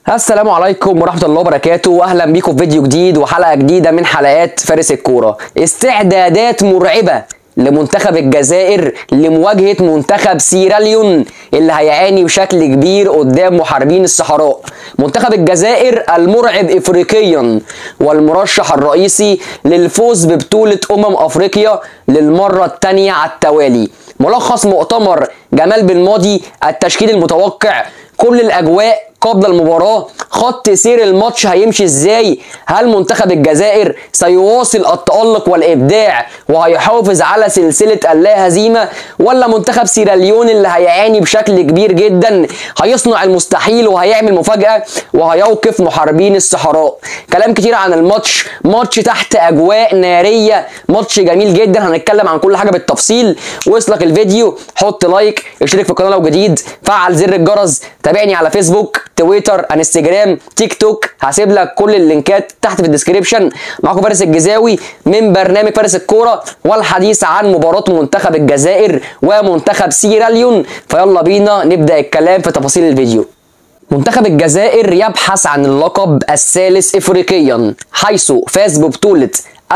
السلام عليكم ورحمة الله وبركاته واهلا بيكم في فيديو جديد وحلقة جديدة من حلقات فارس الكورة استعدادات مرعبة لمنتخب الجزائر لمواجهة منتخب سيراليون اللي هيعاني بشكل كبير قدام محاربين الصحراء منتخب الجزائر المرعب افريقيا والمرشح الرئيسي للفوز ببطولة امم افريقيا للمرة الثانية على التوالي ملخص مؤتمر جمال بن ماضي التشكيل المتوقع كل الاجواء قبل المباراة خط سير الماتش هيمشي ازاي هل منتخب الجزائر سيواصل التألق والإبداع وهيحافظ على سلسلة اللا هزيمة ولا منتخب سيراليون اللي هيعاني بشكل كبير جدا هيصنع المستحيل وهيعمل مفاجأة وهيوقف محاربين الصحراء كلام كتير عن الماتش ماتش تحت أجواء نارية ماتش جميل جدا هنتكلم عن كل حاجة بالتفصيل وصلك الفيديو حط لايك اشترك في القناة لو جديد فعل زر الجرس تابعني على فيسبوك تويتر انستجرام تيك توك هسيب لك كل اللينكات تحت في الديسكريبشن معاكم فارس الجزاوي من برنامج فارس الكوره والحديث عن مباراه منتخب الجزائر ومنتخب سيراليون فيلا بينا نبدا الكلام في تفاصيل الفيديو منتخب الجزائر يبحث عن اللقب الثالث افريقيا حيث فاز ببطوله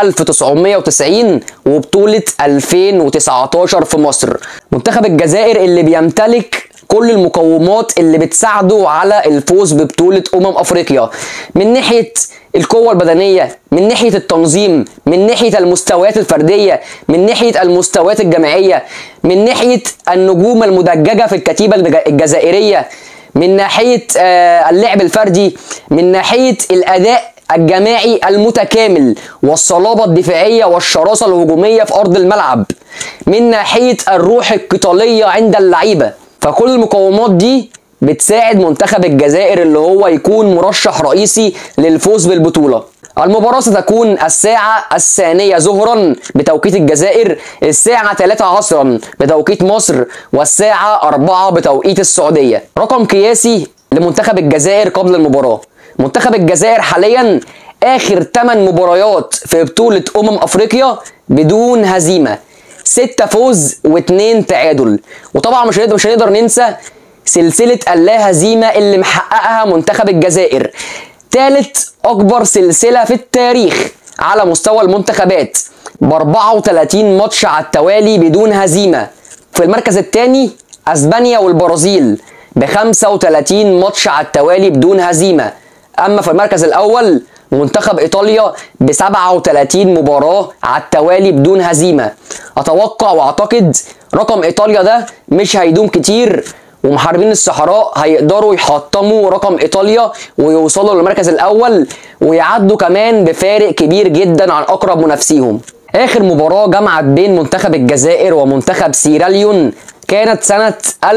1990 وبطولة 2019 في مصر منتخب الجزائر اللي بيمتلك كل المقومات اللي بتساعده على الفوز ببطولة أمم أفريقيا من ناحية القوة البدنية من ناحية التنظيم من ناحية المستويات الفردية من ناحية المستويات الجماعية من ناحية النجوم المدججة في الكتيبة الجزائرية من ناحية اللعب الفردي من ناحية الأداء الجماعي المتكامل والصلابة الدفاعية والشراسة الهجومية في أرض الملعب من ناحية الروح القتالية عند اللعيبة فكل المقومات دي بتساعد منتخب الجزائر اللي هو يكون مرشح رئيسي للفوز بالبطولة المباراة ستكون الساعة الثانية ظهرا بتوقيت الجزائر الساعة 3 عصرا بتوقيت مصر والساعة 4 بتوقيت السعودية رقم قياسي لمنتخب الجزائر قبل المباراة منتخب الجزائر حاليا آخر 8 مباريات في بطولة أمم أفريقيا بدون هزيمة ستة فوز واتنين تعادل وطبعا مش هنقدر مش هنقدر ننسى سلسلة اللا هزيمة اللي محققها منتخب الجزائر ثالث أكبر سلسلة في التاريخ على مستوى المنتخبات ب 34 ماتش على التوالي بدون هزيمة في المركز الثاني أسبانيا والبرازيل ب 35 ماتش على التوالي بدون هزيمة أما في المركز الأول منتخب ايطاليا ب 37 مباراه على التوالي بدون هزيمه اتوقع واعتقد رقم ايطاليا ده مش هيدوم كتير ومحاربين الصحراء هيقدروا يحطموا رقم ايطاليا ويوصلوا للمركز الاول ويعدوا كمان بفارق كبير جدا عن اقرب منافسيهم اخر مباراه جمعت بين منتخب الجزائر ومنتخب سيراليون كانت سنه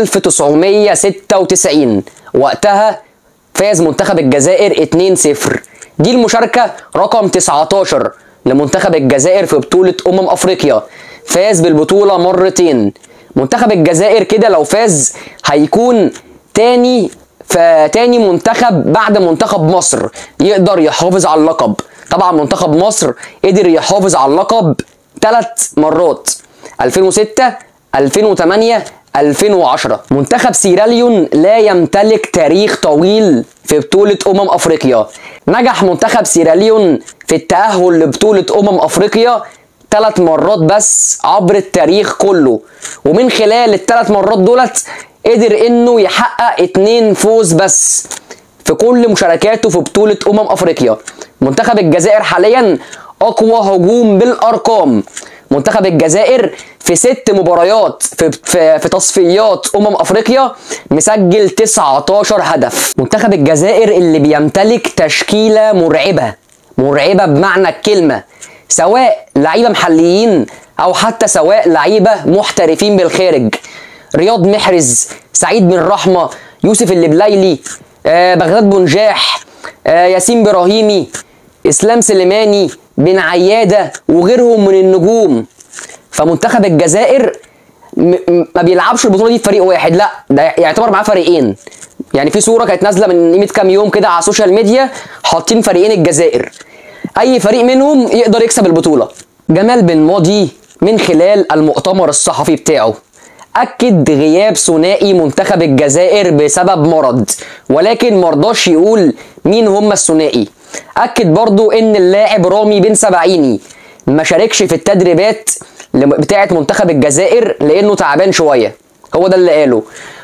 1996 وقتها فاز منتخب الجزائر 2-0 دي المشاركة رقم 19 لمنتخب الجزائر في بطولة أمم أفريقيا فاز بالبطولة مرتين منتخب الجزائر كده لو فاز هيكون تاني فتاني منتخب بعد منتخب مصر يقدر يحافظ على اللقب طبعا منتخب مصر قدر يحافظ على اللقب ثلاث مرات 2006 2008 2010 منتخب سيراليون لا يمتلك تاريخ طويل في بطولة أمم أفريقيا نجح منتخب سيراليون في التأهل لبطولة أمم أفريقيا ثلاث مرات بس عبر التاريخ كله ومن خلال الثلاث مرات دولت قدر انه يحقق اتنين فوز بس في كل مشاركاته في بطولة أمم أفريقيا منتخب الجزائر حاليا أقوى هجوم بالأرقام منتخب الجزائر في ست مباريات في, في, في تصفيات امم افريقيا مسجل 19 هدف منتخب الجزائر اللي بيمتلك تشكيله مرعبه مرعبه بمعنى الكلمه سواء لعيبه محليين او حتى سواء لعيبه محترفين بالخارج رياض محرز سعيد بن رحمه يوسف اللبليلي آه بغداد بنجاح آه ياسين براهيمي اسلام سليماني بن عياده وغيرهم من النجوم فمنتخب الجزائر ما بيلعبش البطوله دي في فريق واحد لا ده يعتبر معاه فريقين يعني في صوره كانت نازله من قيمه كام يوم كده على السوشيال ميديا حاطين فريقين الجزائر اي فريق منهم يقدر يكسب البطوله جمال بن ماضي من خلال المؤتمر الصحفي بتاعه اكد غياب ثنائي منتخب الجزائر بسبب مرض ولكن مرضاش يقول مين هم الثنائي اكد برضو ان اللاعب رامي بن سبعيني ما شاركش في التدريبات بتاعه منتخب الجزائر لانه تعبان شويه هو ده اللي قاله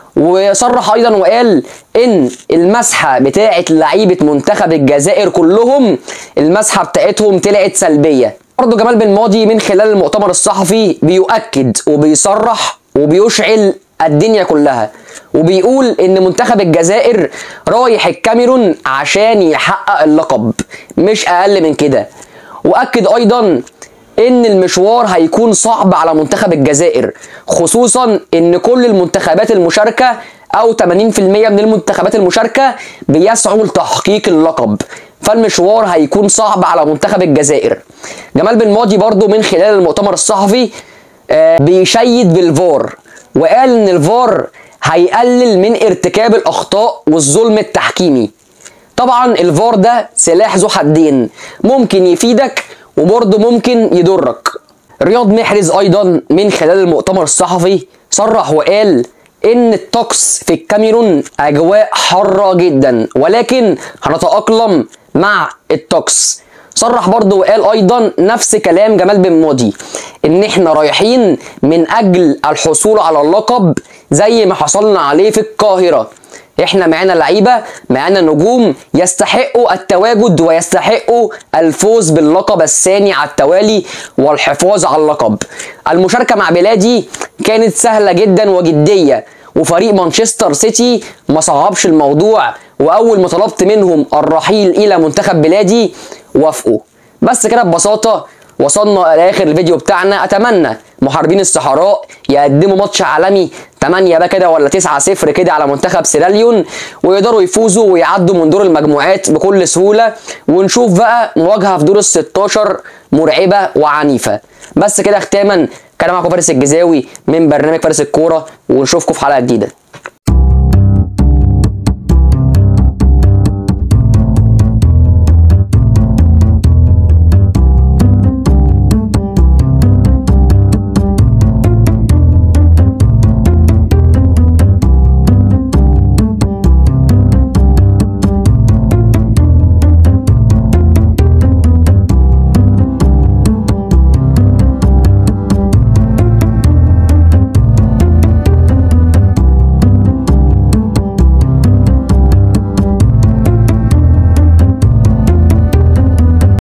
وصرح ايضا وقال ان المسحه بتاعه لعيبه منتخب الجزائر كلهم المسحه بتاعتهم طلعت سلبيه برضه جمال بن ماضي من خلال المؤتمر الصحفي بيؤكد وبيصرح وبيشعل الدنيا كلها وبيقول ان منتخب الجزائر رايح الكاميرون عشان يحقق اللقب مش اقل من كده واكد ايضا ان المشوار هيكون صعب على منتخب الجزائر خصوصا ان كل المنتخبات المشاركه او 80% من المنتخبات المشاركه بيسعوا لتحقيق اللقب فالمشوار هيكون صعب على منتخب الجزائر جمال بن ماضي برضو من خلال المؤتمر الصحفي آه بيشيد بالفار وقال ان الفار هيقلل من ارتكاب الاخطاء والظلم التحكيمي طبعا الفار ده سلاح ذو حدين ممكن يفيدك وبرضه ممكن يضرك رياض محرز ايضا من خلال المؤتمر الصحفي صرح وقال ان الطقس في الكاميرون اجواء حاره جدا ولكن هنتاقلم مع الطقس صرح برضه وقال ايضا نفس كلام جمال بن ماضي ان احنا رايحين من اجل الحصول على اللقب زي ما حصلنا عليه في القاهره احنا معانا لعيبه معانا نجوم يستحقوا التواجد ويستحقوا الفوز باللقب الثاني على التوالي والحفاظ على اللقب المشاركه مع بلادي كانت سهله جدا وجديه وفريق مانشستر سيتي ما صعبش الموضوع واول ما طلبت منهم الرحيل الى منتخب بلادي وافقوا بس كده ببساطه وصلنا لاخر الفيديو بتاعنا اتمنى محاربين الصحراء يقدموا ماتش عالمي 8 بقى كده ولا 9 0 كده على منتخب سيراليون ويقدروا يفوزوا ويعدوا من دور المجموعات بكل سهوله ونشوف بقى مواجهه في دور ال 16 مرعبه وعنيفه بس كده ختاما كان معاكم فارس الجزاوي من برنامج فارس الكوره ونشوفكم في حلقه جديده